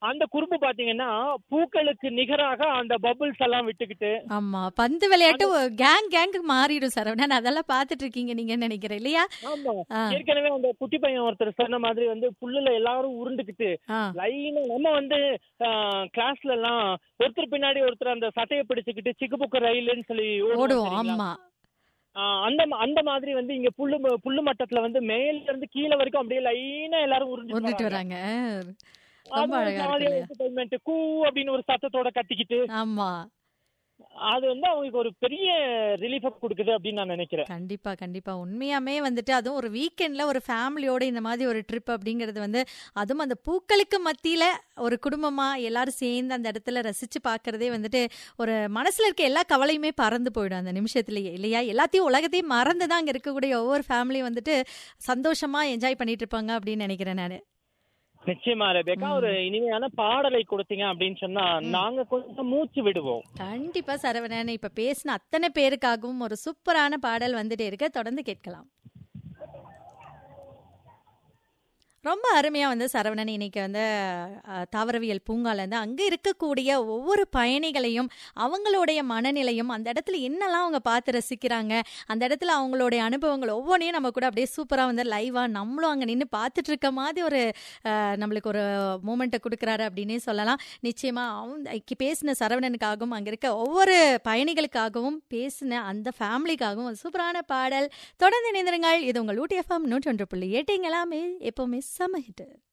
அந்த குறும்பு பாத்தீங்கன்னா பூக்களுக்கு நிகராக அந்த பபுள்ஸ் எல்லாம் விட்டுக்கிட்டு ஆமா பந்து விளையாட்டு கேங் கேங்கு மாறிடும் சரவணன் அதெல்லாம் பாத்துட்டு இருக்கீங்க நீங்க நினைக்கிறேன் இல்லையா ஆமா ஆ. ஏற்கனவே அந்த குட்டி பையன் ஒருத்தர் சொன்ன மாதிரி வந்து புல்லுல எல்லாரும் உருண்டுக்கிட்டு ஆ, லைனா நம்ம வந்து கிளாஸ்ல எல்லாம் ஒருத்தர் பின்னாடி ஒருத்தர் அந்த சட்டையை பிடிச்சுக்கிட்டு சிக்கு புக்கு ரயிலுன்னு சொல்லி ஓடுவோம் ஓடுவோம் தெரியுங்களா? ஆமா ஆ, அந்த ம- அந்த மாதிரி வந்து இங்க புல்லு ம- புல்லு மட்டத்துல வந்து மேல இருந்து கீழே வரைக்கும் அப்படியே லைனா எல்லாரும் உருண்டுட்டு உருண்டு வராங்க ரொம்ப அழகா இருக்கு இல்லையா? என்டர்டைன்மெண்ட் கூ அப்படின்னு ஒரு சத்தத்தோட கத்திக்கிட்டு ஆமா அது வந்து அவங்களுக்கு ஒரு பெரிய ரிலீஃப் கொடுக்குது அப்படின்னு நான் நினைக்கிறேன் கண்டிப்பா கண்டிப்பா உண்மையாமே வந்துட்டு அதுவும் ஒரு வீக்கெண்ட்ல ஒரு ஃபேமிலியோட இந்த மாதிரி ஒரு ட்ரிப் அப்படிங்கிறது வந்து அதுவும் அந்த பூக்களுக்கு மத்தியில ஒரு குடும்பமா எல்லாரும் சேர்ந்து அந்த இடத்துல ரசிச்சு பார்க்கறதே வந்துட்டு ஒரு மனசுல இருக்க எல்லா கவலையுமே பறந்து போயிடும் அந்த நிமிஷத்துலயே இல்லையா எல்லாத்தையும் உலகத்தையும் மறந்து தான் அங்க இருக்கக்கூடிய ஒவ்வொரு ஃபேமிலியும் வந்துட்டு சந்தோஷமா என்ஜாய் பண்ணிட்டு இருப்பாங்க அப்படின்னு நினைக்கிறேன் நானு நிச்சயமா ரெபேக்கா ஒரு இனிமையான பாடலை கொடுத்தீங்க அப்படின்னு சொன்னா நாங்க கொஞ்சம் மூச்சு விடுவோம் கண்டிப்பா சரவணன் இப்ப பேசின அத்தனை பேருக்காகவும் ஒரு சூப்பரான பாடல் வந்துட்டே இருக்க தொடர்ந்து கேட்கலாம் ரொம்ப அருமையா வந்து சரவணன் இன்னைக்கு வந்து அஹ், தாவரவியல் பூங்கால இருந்து அங்க இருக்கக்கூடிய ஒவ்வொரு பயணிகளையும் அவங்களுடைய மனநிலையும் அந்த இடத்துல என்னெல்லாம் அவங்க பார்த்து ரசிக்கிறாங்க அந்த இடத்துல அவங்களுடைய அனுபவங்கள் ஒவ்வொன்றையும் நம்ம கூட அப்படியே சூப்பரா வந்து லைவா நம்மளும் அங்க நின்று பார்த்துட்டு இருக்க மாதிரி ஒரு அஹ், நம்மளுக்கு ஒரு மூமெண்ட்டை கொடுக்குறாரு அப்படின்னே சொல்லலாம் நிச்சயமா அவங்க பேசின சரவணனுக்காகவும் அங்க இருக்க ஒவ்வொரு பயணிகளுக்காகவும் பேசின அந்த ஃபேமிலிக்காகவும் ஒரு சூப்பரான பாடல் தொடர்ந்து இணைந்திருங்கள் இது உங்கள் ஊட்டி எஃப்எம் நூற்றொன்று புள்ளி எட்டுங்களாமே எப்பவுமே செம ஹிட்டு